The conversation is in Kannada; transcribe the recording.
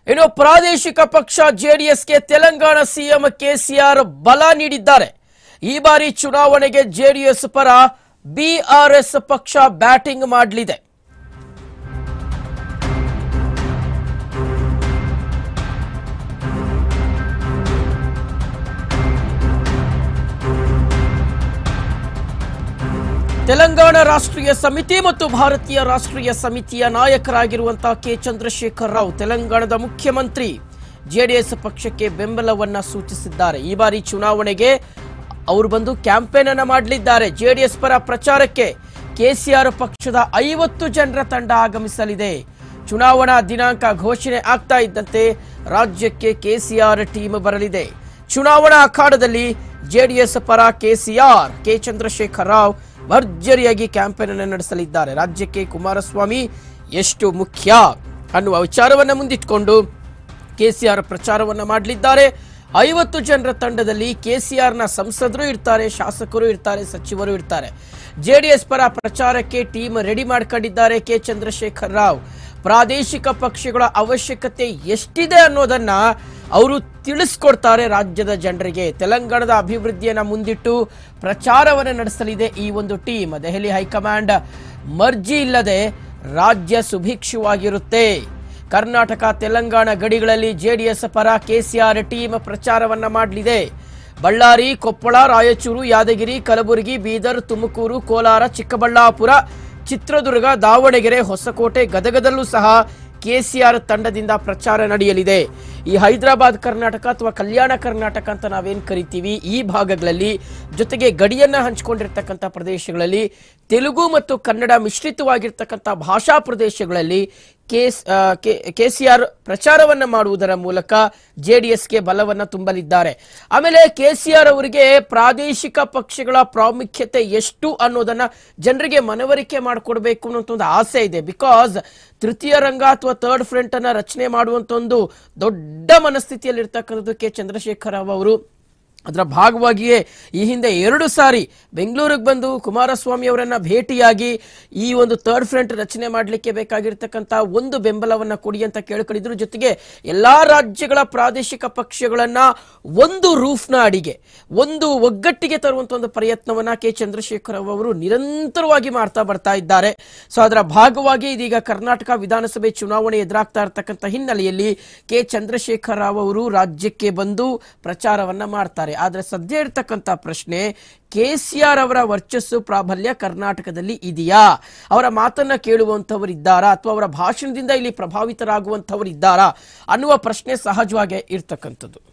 ಇನ್ನು ಪ್ರಾದೇಶಿಕ ಪಕ್ಷ ಜೆಡಿಎಸ್ಗೆ ತೆಲಂಗಾಣ ಸಿಎಂ ಕೆಸಿಆರ್ ಬಲ ನೀಡಿದ್ದಾರೆ ಈ ಬಾರಿ ಚುನಾವಣೆಗೆ ಜೆಡಿಎಸ್ ಪರ ಬಿಆರ್ಎಸ್ ಪಕ್ಷ ಬ್ಯಾಟಿಂಗ್ ಮಾಡಲಿದೆ ತೆಲಂಗಾಣ ರಾಷ್ಟ್ರೀಯ ಸಮಿತಿ ಮತ್ತು ಭಾರತೀಯ ರಾಷ್ಟ್ರೀಯ ಸಮಿತಿಯ ನಾಯಕರಾಗಿರುವಂತಹ ಕೆ ಚಂದ್ರಶೇಖರ್ ರಾವ್ ತೆಲಂಗಾಣದ ಮುಖ್ಯಮಂತ್ರಿ ಜೆಡಿಎಸ್ ಪಕ್ಷಕ್ಕೆ ಬೆಂಬಲವನ್ನ ಸೂಚಿಸಿದ್ದಾರೆ ಈ ಬಾರಿ ಚುನಾವಣೆಗೆ ಅವರು ಬಂದು ಕ್ಯಾಂಪೇನ್ ಅನ್ನ ಮಾಡಲಿದ್ದಾರೆ ಜೆಡಿಎಸ್ ಪರ ಪ್ರಚಾರಕ್ಕೆ ಕೆಸಿಆರ್ ಪಕ್ಷದ ಐವತ್ತು ಜನರ ತಂಡ ಆಗಮಿಸಲಿದೆ ಚುನಾವಣಾ ದಿನಾಂಕ ಘೋಷಣೆ ಆಗ್ತಾ ಇದ್ದಂತೆ ರಾಜ್ಯಕ್ಕೆ ಕೆಸಿಆರ್ ಟೀಮ್ ಬರಲಿದೆ ಚುನಾವಣಾ ಅಖಾಡದಲ್ಲಿ ಜೆಡಿಎಸ್ ಪರ ಕೆಸಿಆರ್ ಕೆ ಚಂದ್ರಶೇಖರ್ ರಾವ್ ಭರ್ಜರಿಯಾಗಿ ಕ್ಯಾಂಪೇನ್ ಅನ್ನು ನಡೆಸಲಿದ್ದಾರೆ ರಾಜ್ಯಕ್ಕೆ ಕುಮಾರಸ್ವಾಮಿ ಎಷ್ಟು ಮುಖ್ಯ ಅನ್ನುವ ವಿಚಾರವನ್ನ ಮುಂದಿಟ್ಕೊಂಡು ಕೆಸಿಆರ್ ಪ್ರಚಾರವನ್ನ ಮಾಡಲಿದ್ದಾರೆ ಐವತ್ತು ಜನರ ತಂಡದಲ್ಲಿ ಕೆಸಿಆರ್ನ ಸಂಸದರು ಇರ್ತಾರೆ ಶಾಸಕರು ಇರ್ತಾರೆ ಸಚಿವರು ಇರ್ತಾರೆ ಜೆಡಿಎಸ್ ಪರ ಪ್ರಚಾರಕ್ಕೆ ಟೀಮ್ ರೆಡಿ ಮಾಡ್ಕೊಂಡಿದ್ದಾರೆ ಕೆ ಚಂದ್ರಶೇಖರ್ ರಾವ್ ಪ್ರಾದೇಶಿಕ ಪಕ್ಷಗಳ ಅವಶ್ಯಕತೆ ಎಷ್ಟಿದೆ ಅನ್ನೋದನ್ನ ಅವರು ತಿಳಿಸ್ಕೊಡ್ತಾರೆ ರಾಜ್ಯದ ಜನರಿಗೆ ತೆಲಂಗಾಣದ ಅಭಿವೃದ್ಧಿಯನ್ನ ಮುಂದಿಟ್ಟು ಪ್ರಚಾರವನ್ನು ನಡೆಸಲಿದೆ ಈ ಒಂದು ಟೀಮ್ ದೆಹಲಿ ಹೈಕಮಾಂಡ್ ಮರ್ಜಿ ಇಲ್ಲದೆ ರಾಜ್ಯ ಸುಭಿಕ್ಷವಾಗಿರುತ್ತೆ ಕರ್ನಾಟಕ ತೆಲಂಗಾಣ ಗಡಿಗಳಲ್ಲಿ ಜೆಡಿಎಸ್ ಪರ ಕೆಸಿಆರ್ ಟೀಮ್ ಪ್ರಚಾರವನ್ನ ಮಾಡಲಿದೆ ಬಳ್ಳಾರಿ ಕೊಪ್ಪಳ ರಾಯಚೂರು ಯಾದಗಿರಿ ಕಲಬುರಗಿ ಬೀದರ್ ತುಮಕೂರು ಕೋಲಾರ ಚಿಕ್ಕಬಳ್ಳಾಪುರ ಚಿತ್ರದುರ್ಗ ದಾವಣಗೆರೆ ಹೊಸಕೋಟೆ ಗದಗದಲ್ಲೂ ಸಹ ಕೆಸಿಆರ್ ತಂಡದಿಂದ ಪ್ರಚಾರ ನಡೆಯಲಿದೆ ಈ ಹೈದರಾಬಾದ್ ಕರ್ನಾಟಕ ಅಥವಾ ಕಲ್ಯಾಣ ಕರ್ನಾಟಕ ಅಂತ ನಾವೇನ್ ಕರಿತೀವಿ ಈ ಭಾಗಗಳಲ್ಲಿ ಜೊತೆಗೆ ಗಡಿಯನ್ನ ಹಂಚಿಕೊಂಡಿರ್ತಕ್ಕಂಥ ಪ್ರದೇಶಗಳಲ್ಲಿ ತೆಲುಗು ಮತ್ತು ಕನ್ನಡ ಮಿಶ್ರಿತವಾಗಿರ್ತಕ್ಕಂಥ ಭಾಷಾ ಪ್ರದೇಶಗಳಲ್ಲಿ ಕೆಸ್ ಕೆಸಿಆರ್ ಪ್ರಚಾರವನ್ನ ಮಾಡುವುದರ ಮೂಲಕ ಜೆಡಿಎಸ್ಗೆ ಬಲವನ್ನ ತುಂಬಲಿದ್ದಾರೆ ಆಮೇಲೆ ಕೆಸಿಆರ್ ಅವರಿಗೆ ಪ್ರಾದೇಶಿಕ ಪಕ್ಷಗಳ ಪ್ರಾಮುಖ್ಯತೆ ಎಷ್ಟು ಅನ್ನೋದನ್ನ ಜನರಿಗೆ ಮನವರಿಕೆ ಮಾಡಿಕೊಡ್ಬೇಕು ಅನ್ನೋಂಥ ಒಂದು ಆಸೆ ಇದೆ ಬಿಕಾಸ್ ತೃತೀಯ ರಂಗ ಅಥವಾ ಥರ್ಡ್ ಫ್ರಂಟ್ ಅನ್ನ ರಚನೆ ಮಾಡುವಂತ ಒಂದು ದೊಡ್ಡ ಮನಸ್ಥಿತಿಯಲ್ಲಿ ಇರ್ತಕ್ಕಂಥದ್ದು ಕೆ ಚಂದ್ರಶೇಖರ್ ರಾವ್ ಅವರು ಅದರ ಭಾಗವಾಗಿಯೇ ಈ ಹಿಂದೆ ಎರಡು ಸಾರಿ ಬೆಂಗಳೂರಿಗೆ ಬಂದು ಕುಮಾರಸ್ವಾಮಿ ಅವರನ್ನ ಭೇಟಿಯಾಗಿ ಈ ಒಂದು ಥರ್ಡ್ ಫ್ರಂಟ್ ರಚನೆ ಮಾಡಲಿಕ್ಕೆ ಬೇಕಾಗಿರ್ತಕ್ಕಂಥ ಒಂದು ಬೆಂಬಲವನ್ನ ಕೊಡಿ ಅಂತ ಕೇಳ್ಕೊಂಡಿದ್ರು ಜೊತೆಗೆ ಎಲ್ಲಾ ರಾಜ್ಯಗಳ ಪ್ರಾದೇಶಿಕ ಪಕ್ಷಗಳನ್ನ ಒಂದು ರೂಫ್ನ ಅಡಿಗೆ ಒಂದು ಒಗ್ಗಟ್ಟಿಗೆ ತರುವಂತ ಒಂದು ಪ್ರಯತ್ನವನ್ನ ಕೆ ಚಂದ್ರಶೇಖರ್ ರಾವ್ ಅವರು ನಿರಂತರವಾಗಿ ಮಾಡ್ತಾ ಬರ್ತಾ ಇದ್ದಾರೆ ಸೊ ಅದರ ಭಾಗವಾಗಿ ಇದೀಗ ಕರ್ನಾಟಕ ವಿಧಾನಸಭೆ ಚುನಾವಣೆ ಎದುರಾಗ್ತಾ ಇರತಕ್ಕಂಥ ಹಿನ್ನೆಲೆಯಲ್ಲಿ ಕೆ ಚಂದ್ರಶೇಖರ್ ರಾವ್ ಅವರು ರಾಜ್ಯಕ್ಕೆ ಬಂದು ಪ್ರಚಾರವನ್ನ ಮಾಡ್ತಾರೆ ಆದ್ರೆ ಸದ್ಯ ಇರ್ತಕ್ಕಂಥ ಪ್ರಶ್ನೆ ಕೆಸಿಆರ್ ಅವರ ವರ್ಚಸ್ಸು ಪ್ರಾಬಲ್ಯ ಕರ್ನಾಟಕದಲ್ಲಿ ಇದೆಯಾ ಅವರ ಮಾತನ್ನ ಕೇಳುವಂಥವ್ರು ಇದ್ದಾರಾ ಅಥವಾ ಅವರ ಭಾಷಣದಿಂದ ಇಲ್ಲಿ ಪ್ರಭಾವಿತರಾಗುವಂಥವ್ರು ಇದ್ದಾರಾ ಅನ್ನುವ ಪ್ರಶ್ನೆ ಸಹಜವಾಗಿ ಇರ್ತಕ್ಕಂಥದ್ದು